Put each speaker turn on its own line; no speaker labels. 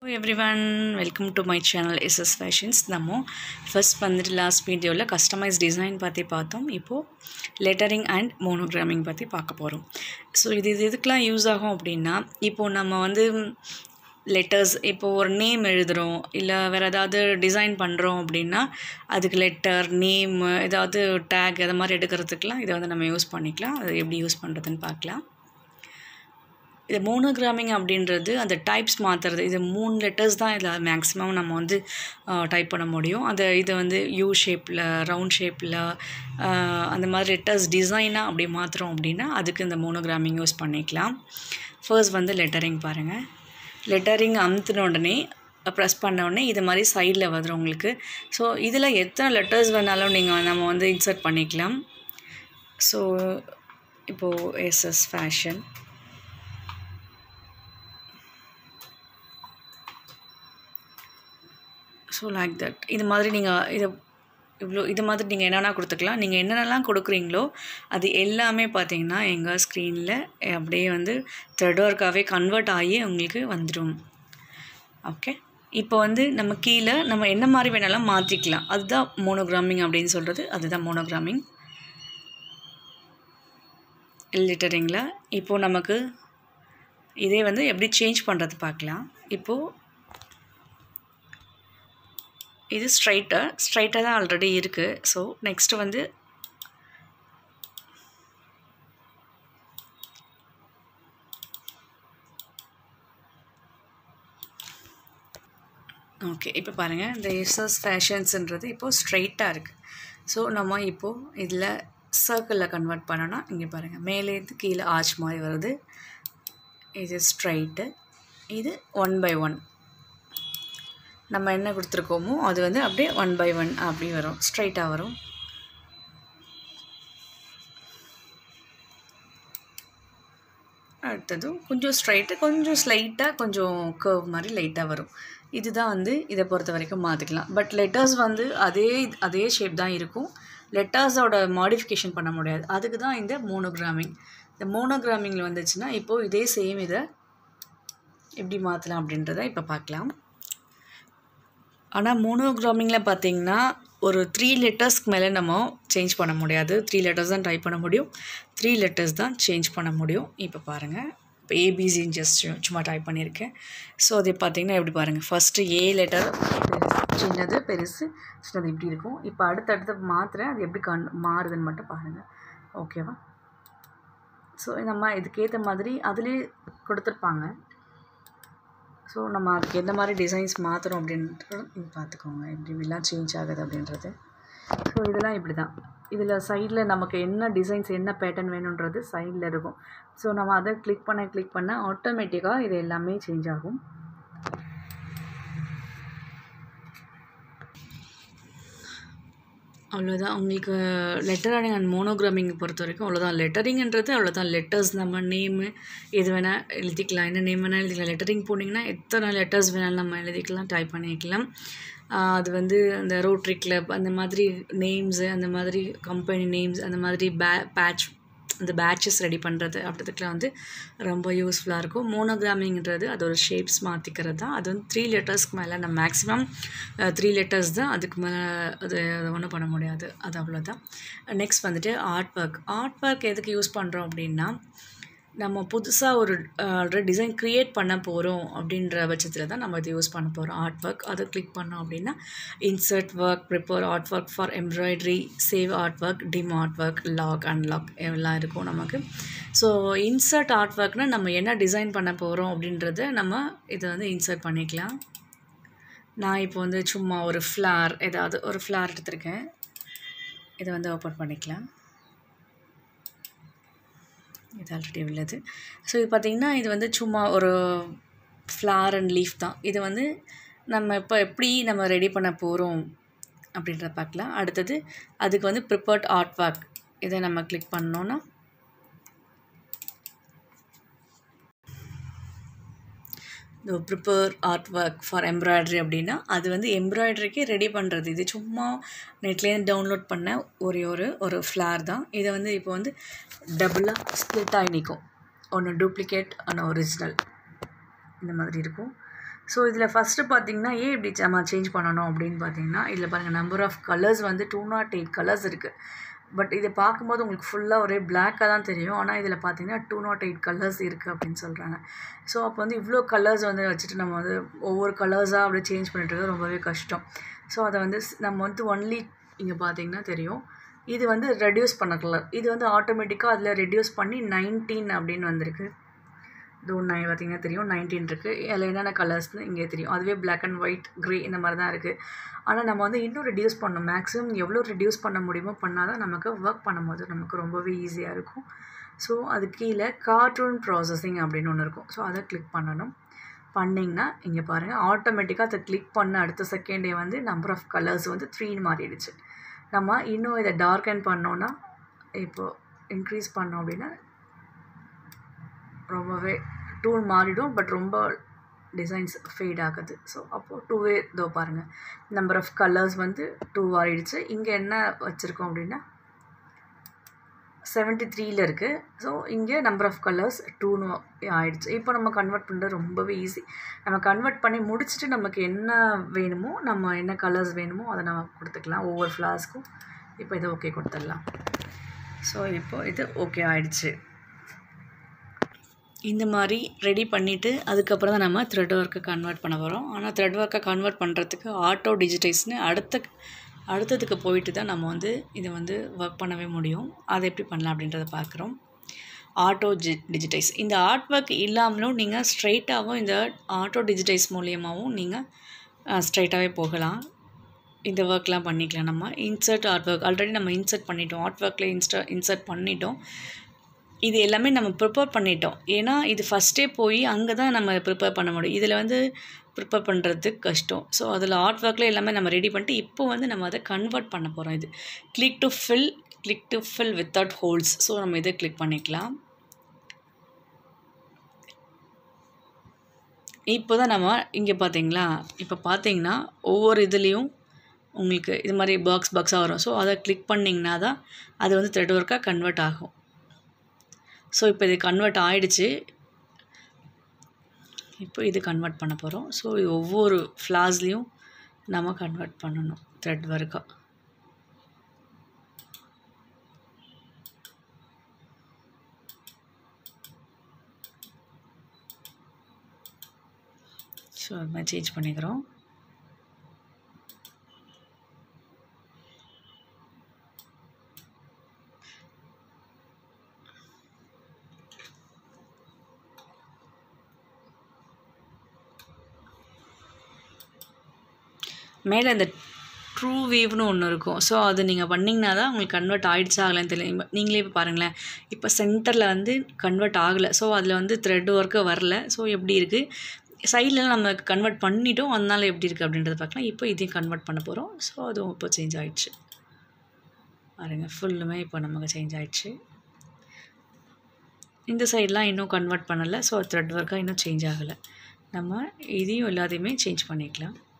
every one welcome to my channel SS fashions நம்ம first வந்துட்டு last வீடியோவில் customise design பற்றி பார்த்தோம் இப்போது லெட்டரிங் அண்ட் மோனோகிராமிங் பற்றி பார்க்க போகிறோம் ஸோ இது இது எதுக்கெலாம் யூஸ் ஆகும் அப்படின்னா இப்போது நம்ம வந்து லெட்டர்ஸ் இப்போது ஒரு நேம் எழுதுகிறோம் இல்லை வேறு ஏதாவது டிசைன் பண்ணுறோம் அப்படின்னா அதுக்கு லெட்டர் நேம் ஏதாவது டேக் அது மாதிரி எடுக்கிறதுக்கெலாம் இதை வந்து நம்ம யூஸ் பண்ணிக்கலாம் அது எப்படி யூஸ் பண்ணுறதுன்னு பார்க்கலாம் இது மோனோகிராமிங் அப்படின்றது அந்த டைப்ஸ் மாற்றுறது இது மூணு லெட்டர்ஸ் தான் இதில் மேக்ஸிமம் நம்ம வந்து டைப் பண்ண முடியும் அதை இதை வந்து யூ ஷேப்பில் ரவுண்ட் ஷேப்பில் அந்த மாதிரி லெட்டர்ஸ் டிசைனாக அப்படி மாற்றுறோம் அப்படின்னா அதுக்கு இந்த மோனோகிராமிங் யூஸ் பண்ணிக்கலாம் ஃபர்ஸ்ட் வந்து லெட்டரிங் பாருங்கள் லெட்டரிங் அமுத்தின உடனே ப்ரெஸ் பண்ண உடனே இது மாதிரி சைடில் வந்துடும் உங்களுக்கு ஸோ இதில் எத்தனை லெட்டர்ஸ் வேணாலும் நீங்கள் நம்ம வந்து இன்சர்ட் பண்ணிக்கலாம் ஸோ இப்போது SS fashion so like that இது மாதிரி நீங்கள் இதை இவ்வளோ இது மாதிரி நீங்கள் என்னென்னா கொடுத்துக்கலாம் நீங்கள் என்னென்னலாம் கொடுக்குறீங்களோ அது எல்லாமே பார்த்தீங்கன்னா எங்கள் ஸ்க்ரீனில் அப்படியே வந்து த்ரெட் ஒர்க்காகவே கன்வெர்ட் ஆகி உங்களுக்கு வந்துடும் ஓகே இப்போ வந்து நம்ம கீழே நம்ம என்ன மாதிரி வேணாலும் மாற்றிக்கலாம் அதுதான் மோனோகிராமிங் அப்படின்னு சொல்கிறது அதுதான் மோனோகிராமிங் லிட்டரிங்கில் இப்போது நமக்கு இதே வந்து எப்படி சேஞ்ச் பண்ணுறது பார்க்கலாம் இப்போது இது ஸ்ட்ரைட்டாக ஸ்ட்ரைட்டாக தான் ஆல்ரெடி இருக்குது ஸோ நெக்ஸ்ட்டு வந்து ஓகே இப்போ பாருங்கள் இந்த எஸ்எஸ் ஃபேஷன்ஸுன்றது இப்போது ஸ்ட்ரைட்டாக இருக்குது ஸோ நம்ம இப்போது இதில் சர்க்கிளில் கன்வெர்ட் பண்ணோன்னா இங்கே பாருங்கள் மேலேருந்து கீழே ஆர்ச் மாதிரி வருது இது ஸ்ட்ரைட்டு இது ஒன் பை ஒன் நம்ம என்ன கொடுத்துருக்கோமோ அது வந்து அப்படியே ஒன் பை ஒன் அப்படி வரும் ஸ்ட்ரைட்டாக வரும் அடுத்ததும் கொஞ்சம் ஸ்ட்ரைட்டு கொஞ்சம் ஸ்லைட்டாக கொஞ்சம் கர்வ் மாதிரி லைட்டாக வரும் இதுதான் வந்து இதை பொறுத்த வரைக்கும் மாற்றிக்கலாம் பட் லெட்டர்ஸ் வந்து அதே அதே ஷேப் தான் இருக்கும் லெட்டர்ஸோட மாடிஃபிகேஷன் பண்ண முடியாது அதுக்கு தான் இந்த மோனோகிராமிங் இந்த மோனோகிராமிங்கில் வந்துச்சுன்னா இப்போது இதே சேம் இதை எப்படி மாற்றலாம் அப்படின்றத இப்போ பார்க்கலாம் ஆனால் மோனோகிராமிங்கில் பார்த்தீங்கன்னா ஒரு த்ரீ லெட்டர்ஸ்க்கு மேலே நம்ம சேஞ்ச் பண்ண முடியாது த்ரீ லெட்டர்ஸ் தான் டைப் பண்ண முடியும் த்ரீ லெட்டர்ஸ் தான் சேஞ்ச் பண்ண முடியும் இப்போ பாருங்கள் இப்போ ஏபிசின்னு ஜஸ்ட் சும்மா டைப் பண்ணியிருக்கேன் ஸோ அது பார்த்தீங்கன்னா எப்படி பாருங்கள் ஃபஸ்ட்டு ஏ லெட்டர் சின்னது பெருசு சின்னது இப்படி இருக்கும் இப்போ அடுத்தடுத்து மாற்றுறேன் அது எப்படி கண் மாறுதுன்னு மட்டும் பாருங்கள் ஓகேவா ஸோ நம்ம இதுக்கேற்ற மாதிரி அதிலே கொடுத்துருப்பாங்க ஸோ நம்ம அதுக்கு எந்த மாதிரி டிசைன்ஸ் மாற்றுறோம் அப்படின்றது பார்த்துக்கோங்க எப்படி இப்படிலாம் சேஞ்ச் ஆகுது அப்படின்றது ஸோ இதெல்லாம் இப்படி தான் இதில் சைடில் நமக்கு என்ன டிசைன்ஸ் என்ன பேட்டர்ன் வேணுன்றது சைடில் இருக்கும் ஸோ நம்ம அதை கிளிக் பண்ண கிளிக் பண்ண ஆட்டோமேட்டிக்காக இது எல்லாமே சேஞ்ச் ஆகும் அவ்வளோதான் உங்களுக்கு லெட்டரிங் அண்ட் மோனோகிராமிங் பொறுத்த வரைக்கும் அவ்வளோதான் லெட்டரிங்ன்றது அவ்வளோதான் லெட்டர்ஸ் நம்ம நேமு எது வேணால் எழுதிக்கலாம் என்ன நேம் வேணால் எழுதிக்கலாம் லெட்டரிங் போனீங்கன்னா எத்தனை லெட்டர்ஸ் வேணாலும் நம்ம எழுதிக்கலாம் டைப் பண்ணிக்கலாம் அது வந்து அந்த ரோட்ரி கிளப் அந்த மாதிரி நேம்ஸு அந்த மாதிரி கம்பெனி நேம்ஸ் அந்த மாதிரி பே பேட்ச் அந்த பேட்சஸ் ரெடி பண்ணுறது அப்படிதுக்குலாம் வந்து ரொம்ப யூஸ்ஃபுல்லாக இருக்கும் மோனோகிராமிங்கிறது அது ஒரு ஷேப்ஸ் மாற்றிக்கிறது தான் அது வந்து த்ரீ லெட்டர்ஸ்க்கு மேலே நம்ம மேக்ஸிமம் த்ரீ லெட்டர்ஸ் தான் அதுக்கு மேலே அது அதை ஒன்றும் பண்ண முடியாது அது அவ்வளோதான் நெக்ஸ்ட் வந்துட்டு ஆர்ட் ஒர்க் ஆர்ட் ஒர்க் எதுக்கு யூஸ் பண்ணுறோம் அப்படின்னா நம்ம புதுசாக ஒரு டிசைன் க்ரியேட் பண்ண போகிறோம் அப்படின்ற பட்சத்தில் தான் நம்ம இது யூஸ் பண்ண போகிறோம் ஆர்ட் ஒர்க் அதை கிளிக் பண்ணோம் அப்படின்னா insert work prepare art work for embroidery save art work dim art work lock unlock எல்லாம் இருக்கும் நமக்கு ஸோ இன்சர்ட் ஆர்ட் ஒர்க்னால் நம்ம என்ன டிசைன் பண்ண போகிறோம் அப்படின்றத நம்ம இதை வந்து இன்சர்ட் பண்ணிக்கலாம் நான் இப்போ வந்து சும்மா ஒரு ஃப்ளார் ஏதாவது ஒரு ஃப்ளார் எடுத்திருக்கேன் இதை வந்து ஓப்பன் பண்ணிக்கலாம் இது ஆல்ரெடி உள்ளது ஸோ இது பார்த்திங்கன்னா இது வந்து சும்மா ஒரு ஃப்ளார் அண்ட் லீஃப் தான் இது வந்து நம்ம இப்போ எப்படி நம்ம ரெடி பண்ண போகிறோம் அப்படின்றத பார்க்கலாம் அடுத்தது அதுக்கு வந்து ப்ரிப்பேர்ட் ஆர்ட் ஒர்க் இதை நம்ம கிளிக் பண்ணோன்னா இந்த prepare art work for embroidery அப்படின்னா அது வந்து எம்ப்ராய்டரிக்கு ரெடி பண்ணுறது இது சும்மா நெட்லேருந்து டவுன்லோட் பண்ண ஒரே ஒரு ஒரு ஃப்ளார் தான் இதை வந்து இப்போ வந்து டபுளாக ஸ்ப்ளிட் ஆகி நிற்கும் ஒன்று டூப்ளிகேட் ஒன்று ஒரிஜினல் இந்த மாதிரி இருக்கும் ஸோ இதில் ஃபஸ்ட்டு பார்த்தீங்கன்னா ஏன் இப்படி நம்ம சேஞ்ச் பண்ணணும் அப்படின்னு பார்த்தீங்கன்னா இதில் பாருங்கள் நம்பர் ஆஃப் கலர்ஸ் வந்து டூ நாட் எயிட் கலர்ஸ் இருக்குது பட் இதை பார்க்கும்போது உங்களுக்கு ஃபுல்லாக ஒரே பிளாக்காக தான் தெரியும் ஆனால் இதில் பார்த்தீங்கன்னா டூ நாட் எயிட் கலர்ஸ் இருக்குது அப்படின்னு சொல்கிறாங்க ஸோ அப்போ வந்து இவ்வளோ கலர்ஸ் வந்து வச்சுட்டு நம்ம வந்து ஒவ்வொரு கலர்ஸாக அப்படியே சேஞ்ச் பண்ணிட்டு இருக்கிறது ரொம்பவே கஷ்டம் ஸோ அதை வந்து ஸ்- நம்ம வந்து ஒன்லி இங்கே பார்த்தீங்கன்னா தெரியும் இது வந்து ரெடியூஸ் பண்ண கலர் இது வந்து ஆட்டோமேட்டிக்காக அதில் ரெடியூஸ் பண்ணி நைன்டீன் அப்படின்னு வந்திருக்கு இதோ நை பார்த்தீங்கன்னா தெரியும் நைன்டீன் இருக்குது அதில் என்னென்ன கலர்ஸ்னு இங்கே தெரியும் அதுவே Black அண்ட் ஒயிட் க்ரே இந்த மாதிரி தான் இருக்குது ஆனால் நம்ம வந்து இன்னும் ரெடியூஸ் பண்ணணும் மேக்ஸிமம் எவ்வளோ ரெடியூஸ் பண்ண முடியுமோ பண்ணால் தான் நமக்கு ஒர்க் பண்ணும்போது நமக்கு ரொம்பவே ஈஸியாக இருக்கும் ஸோ அது கீழே கார்ட்டூன் ப்ராசஸிங் அப்படின்னு ஒன்று இருக்கும் ஸோ அதை கிளிக் பண்ணணும் பண்ணிங்கன்னா இங்கே பாருங்கள் ஆட்டோமேட்டிக்காக அதை கிளிக் பண்ண அடுத்த செகண்டே வந்து நம்பர் ஆஃப் கலர்ஸ் வந்து த்ரீன்னு மாறிடுச்சு நம்ம இன்னும் இதை டார்க்கன் பண்ணோன்னா இப்போது இன்க்ரீஸ் பண்ணோம் அப்படின்னா ரொம்பவே டூல் மாறிடும் பட் ரொம்ப டிசைன்ஸ் ஃபேட் ஆகுது ஸோ அப்போது டூவே இதோ பாருங்கள் நம்பர் ஆஃப் கலர்ஸ் வந்து டூ ஆயிடுச்சு இங்கே என்ன வச்சுருக்கோம் அப்படின்னா செவன்ட்டி த்ரீல இருக்குது ஸோ இங்கே நம்பர் ஆஃப் கலர்ஸ் டூன்னு ஆயிடுச்சு இப்போ நம்ம கன்வெர்ட் பண்ணுறது ரொம்பவே ஈஸி நம்ம கன்வெர்ட் பண்ணி முடிச்சுட்டு நமக்கு என்ன வேணுமோ நம்ம என்ன கலர்ஸ் வேணுமோ அதை நம்ம கொடுத்துக்கலாம் ஒவ்வொரு ஃப்ளாஸ்க்கும் இப்போ இதை ஓகே கொடுத்துடலாம் ஸோ இப்போ இது ஓகே ஆயிடுச்சு இந்த மாதிரி ரெடி பண்ணிவிட்டு அதுக்கப்புறம் தான் நம்ம த்ரெட் ஒர்க்கை கன்வெர்ட் பண்ண போகிறோம் ஆனால் த்ரெட் ஒர்க்கை கன்வெர்ட் பண்ணுறதுக்கு ஆட்டோ டிஜிட்டைஸ்னு அடுத்த அடுத்ததுக்கு போயிட்டு தான் நம்ம வந்து இதை வந்து ஒர்க் பண்ணவே முடியும் அதை எப்படி பண்ணலாம் அப்படின்றத பார்க்குறோம் ஆட்டோ ஜி டிஜிட்டைஸ் இந்த ஆர்ட் ஒர்க் இல்லாமலும் நீங்கள் ஸ்ட்ரைட்டாகவும் இந்த ஆட்டோ டிஜிட்டைஸ் மூலியமாகவும் நீங்கள் ஸ்ட்ரைட்டாகவே போகலாம் இந்த ஒர்க்லாம் பண்ணிக்கலாம் நம்ம இன்சர்ட் ஆர்ட் ஒர்க் ஆல்ரெடி நம்ம இன்சர்ட் பண்ணிட்டோம் ஆர்ட் ஒர்க்கில் இன்ஸ்டா இன்சர்ட் பண்ணிட்டோம் இது எல்லாமே நம்ம ப்ரிப்பேர் பண்ணிட்டோம் ஏன்னா இது ஃபஸ்ட்டே போய் அங்கே தான் நம்ம ப்ரிப்பேர் பண்ண முடியும் இதில் வந்து ப்ரிப்பேர் பண்ணுறது கஷ்டம் ஸோ அதில் ஆர்ட் ஒர்க்கில் எல்லாமே நம்ம ரெடி பண்ணிட்டு இப்போ வந்து நம்ம அதை கன்வெர்ட் பண்ண போகிறோம் இது click to fill click to fill without holes so நம்ம இதை கிளிக் பண்ணிக்கலாம் இப்போ தான் நம்ம இங்கே பார்த்தீங்களா இப்போ பார்த்தீங்கன்னா ஒவ்வொரு இதுலேயும் உங்களுக்கு இது மாதிரி பாக்ஸ் பாக்ஸாக வரும் ஸோ அதை கிளிக் பண்ணிங்கன்னா தான் அது வந்து த்ரெட் ஒர்க்காக கன்வெர்ட் ஆகும் ஸோ இப்போ இது கன்வெர்ட் ஆயிடுச்சு இப்போ இது கன்வெர்ட் பண்ண போகிறோம் ஸோ இது ஒவ்வொரு ஃப்ளாஸ்லேயும் நம்ம கன்வெர்ட் பண்ணணும் த்ரெட் ஒர்க்காக ஸோ அது மாதிரி சேஞ்ச் பண்ணிக்கிறோம் மேலே இந்த ட்ரூ வீவ்னு ஒன்று இருக்கும் ஸோ அது நீங்கள் பண்ணிங்கன்னா தான் உங்களுக்கு கன்வெர்ட் ஆகிடுச்சா ஆகலைன்னு தெரியல இப்ப நீங்களே இப்போ பாருங்களேன் இப்போ சென்டரில் வந்து கன்வெர்ட் ஆகலை ஸோ அதில் வந்து த்ரெட் ஒர்க்கு வரல ஸோ எப்படி இருக்குது சைடில் நம்ம கன்வெர்ட் பண்ணிட்டோம் அதனால எப்படி இருக்குது அப்படின்றத பார்க்கலாம் இப்போ இதையும் கன்வெர்ட் பண்ண போகிறோம் ஸோ அதுவும் இப்போ சேஞ்ச் ஆயிடுச்சு பாருங்க ஃபுல்லுமே இப்போ நமக்கு சேஞ்ச் ஆயிடுச்சு இந்த சைட்லாம் இன்னும் கன்வெர்ட் பண்ணலை ஸோ த்ரெட் ஒர்க்காக இன்னும் சேஞ்ச் ஆகலை நம்ம இதையும் எல்லாத்தையுமே சேஞ்ச் பண்ணிக்கலாம்